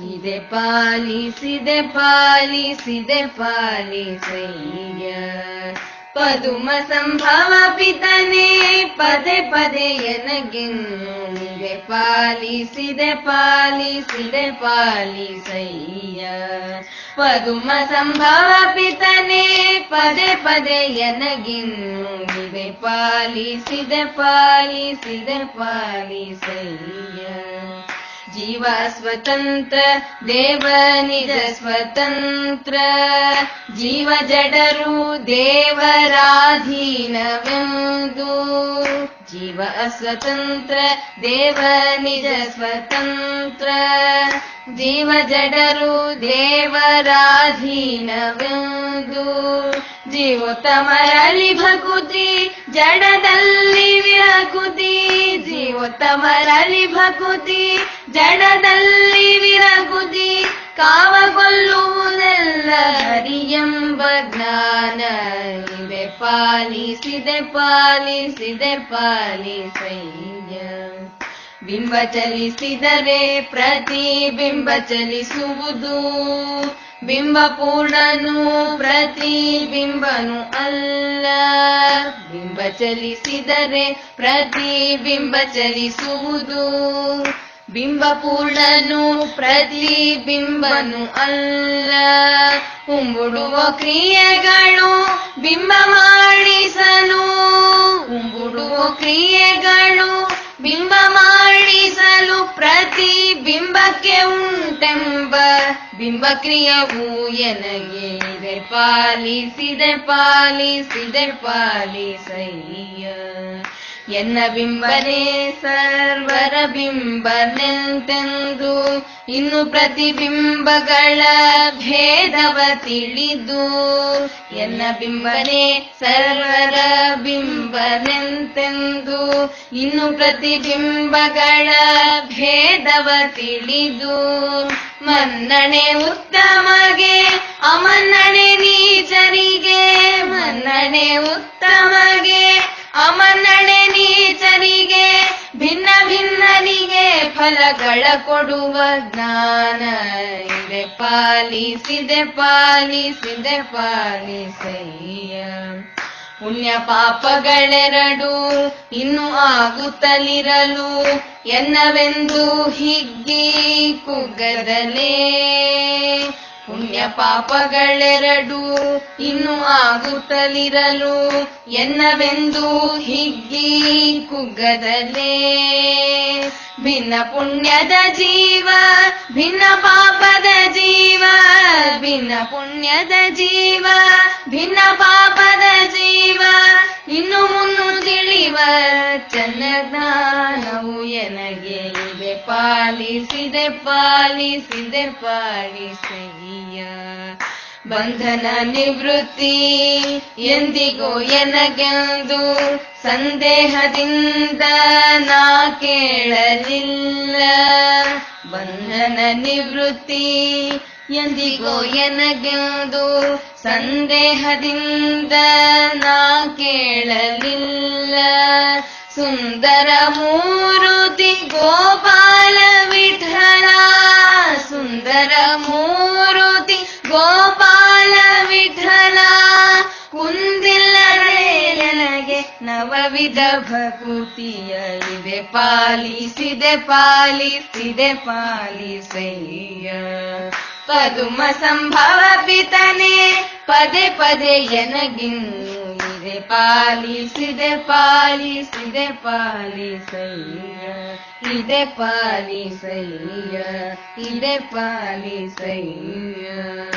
ಇದೆ ಪಾಲಿಸಿದೆ ಪಾಲಿಸಿದೆ ಪಾಲಿಸಯ್ಯ ಪದುಮ ಸಂಭವ ಪಿತನೆ ಪದೇ ಪದೇ ಎನಗೆನ್ನುವೆ ಪಾಲಿಸಿದೆ ಪಾಲಿಸಿದೆ ಪಾಲಿಸಯ್ಯ ಪದುಮ ಸಂಭವ ಪಿತನೆ ಪದೇ ಪದೇ ಎನಗಿನ್ನುವೆ ಪಾಲಿಸಿದೆ ಪಾಲಿಸಿದೆ ಪಾಲಿಸಯ್ಯ ಜೀವ ಸ್ವತಂತ್ರ ದೇವ ನಿಜ ಸ್ವತಂತ್ರ ಜೀವ ಜಡರು ದೇವರಾಧೀನವೆಂದು ಜೀವ ಅಸ್ವತಂತ್ರ ದೇವ ನಿಜ ಸ್ವತಂತ್ರ ಜೀವ ಜಡರು ದೇವರಾಧೀನವೆಂದು ಜೀವೋತ್ತಮರಲ್ಲಿ ಭಕುತಿ ಜಡದಲ್ಲಿ ವಿರಕುತಿ ಜೀವೋತ್ತಮರಲ್ಲಿ ಭಕುತಿ ಜಡದಲ್ಲಿ ವಿರಕುತಿ ಕಾವಗೊಳ್ಳುವುದೆಲ್ಲ ಹರಿಯೆಂಬ ಜ್ಞಾನ ಇವೆ ಪಾಲಿಸಿದೆ ಪಾಲಿಸಿದೆ ಪಾಲಿಸಯ್ಯ ಬಿಂಬ ಚಲಿಸಿದರೆ ಪ್ರತಿಬಿಂಬ ಚಲಿಸುವುದು ಬಿಂಬ ಪೂರ್ಣನು ಪ್ರತಿಬಿಂಬನು ಅಲ್ಲ ಬಿಂಬ ಚಲಿಸಿದರೆ ಪ್ರತಿಬಿಂಬ ಚಲಿಸುವುದು ಬಿಂಬ ಪೂರ್ಣನು ಪ್ರತಿಬಿಂಬನು ಅಲ್ಲ ಉಂಬುಡುವ ಕ್ರಿಯೆಗಳು ಬಿಂಬ ಮಾಡಿಸಲು ಉಂಬುಡುವ ಕ್ರಿಯೆಗಳು ಬಿಂಬ ಮಾಡಿಸಲು ಪ್ರತಿಬಿಂಬಕ್ಕೆ ಉಂಟೆಂಬ ಬಿಂಬ ಕ್ರಿಯವು ಎನಗೆ ಇದೆ ಪಾಲಿಸಿದೆ ಪಾಲಿಸಿದೆ ಪಾಲಿಸಯ್ಯ ಎನ್ನ ಬಿಂಬನೇ ಸರ್ವರ ಬಿಂಬನೆಂತೆಂದು ಇನ್ನು ಪ್ರತಿಬಿಂಬಗಳ ಭೇದವ ತಿಳಿದು ಎನ್ನ ಬಿಂಬನೇ ಸರ್ವರ ಬಿಂಬನೆಂತೆಂದು ಇನ್ನು ಪ್ರತಿಬಿಂಬಗಳ ಭೇದವ ತಿಳಿದು ಮನ್ನಣೆ ಉತ್ತಮಗೆ ಅಮನ್ನಣೆ ನೀಚರಿಗೆ ಮನ್ನಣೆ ಉತ್ತಮಗೆ ಅಮನ್ನಣೆ ನೀಚರಿಗೆ ಭಿನ್ನ ಭಿನ್ನನಿಗೆ ಫಲಗಳ ಕೊಡುವ ಜ್ಞಾನ ಇದೆ ಪಾಲಿಸಿದೆ ಪಾಲಿಸಿದೆ ಪಾಲಿಸಯ್ಯ ಪುಣ್ಯ ಪಾಪಗಳೆರಡು ಇನ್ನು ಆಗುತ್ತಲಿರಲು ಎನ್ನವೆಂದು ಹಿಗ್ಗಿ ಕುಗ್ಗದಲೇ ಪುಣ್ಯ ಪಾಪಗಳೆರಡು ಇನ್ನು ಆಗುತ್ತಲಿರಲು ಎನ್ನವೆಂದು ಹಿಗ್ಗಿ ಕುಗ್ಗದಲೇ ಭಿನ್ನ ಪುಣ್ಯದ ಜೀವ ಭಿನ್ನ ಪಾಪದ ಜೀವ ಭಿನ್ನ ಪುಣ್ಯದ ಜೀವ ಭಿನ್ನ ಪಾಪದ ಜೀವ ಇನ್ನು ಮುನ್ನು ತಿಳಿವ ಚನ್ನ ಜ್ಞಾನವು ಎನಗೆ ಇವೆ ಪಾಲಿಸಿದೆ ಪಾಲಿಸಿದೆ ಪಾಲಿಸಯ್ಯ ಬಂಧನ ನಿವೃತ್ತಿ ಎಂದಿಗೂ ಎನಗೆಂದು ಸಂದೇಹದಿಂದ ನಾ ಕೇಳಲಿಲ್ಲ ಬಂಧನ ನಿವೃತ್ತಿ ಎಂದಿಗೂ ಎನಗೆಂದು ಸಂದೇಹದಿಂದ ನಾ ಕೇಳಲಿಲ್ಲ ಸುಂದರ ಮೂರುತಿ ಗೋಪಾಲ ವಿಠಲ ಸುಂದರ ಮೂರುತಿ ಗೋಪಾಲ ವಿಠಲ ಕುಂದಿಲ್ಲದೆ ನನಗೆ ನವವಿಧ ಭಕುತಿಯ ಇವೆ ಪಾಲಿಸಿದೆ ಪಾಲಿಸಿದೆ ಪಾಲಿಸಯ್ಯ ಪದುಮ ಸಂಭವ ಪಿತನೆ ಪದೇ ಪದೇ ಎನಗಿನ್ನು ಇದೆ ಪಾಲಿಸಿದೆ ಪಾಲಿಸಿದೆ ಪಾಲಿಸಯ್ಯ ಇದೆ ಪಾಲಿಸಯ್ಯ ಇದೆ ಪಾಲಿಸಯ್ಯ